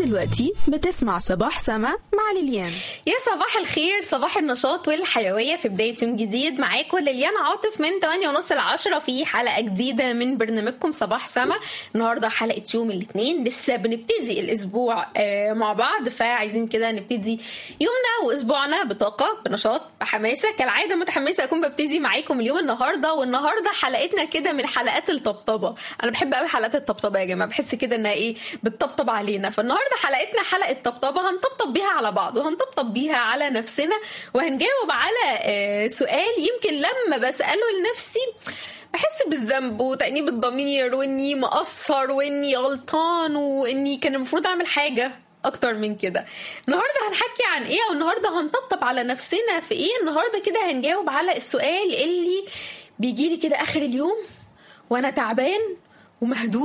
دلوقتي بتسمع صباح سما مع ليليان يا صباح الخير صباح النشاط والحيوية في بداية يوم جديد معاكم ليليان عاطف من 8 ونص ل 10 في حلقة جديدة من برنامجكم صباح سما النهاردة حلقة يوم الاثنين لسه بنبتدي الأسبوع آه، مع بعض فعايزين كده نبتدي يومنا وأسبوعنا بطاقة بنشاط بحماسة كالعادة متحمسة أكون ببتدي معاكم اليوم النهاردة والنهاردة حلقتنا كده من حلقات الطبطبة أنا بحب قوي حلقات الطبطبة يا جماعة بحس كده إنها إيه بتطبطب علينا فالنهاردة حلقتنا حلقة طبطبة هنطبطب بيها على بعض وهنطبطب بيها على نفسنا وهنجاوب على آه، سؤال يمكن لما بسأله لنفسي بحس بالذنب وتأنيب الضمير واني مقصر واني غلطان واني كان المفروض اعمل حاجة اكتر من كده النهارده هنحكي عن ايه والنهارده هنطبطب على نفسنا في ايه النهارده كده هنجاوب على السؤال اللي بيجيلي كده اخر اليوم وانا تعبان ومهدود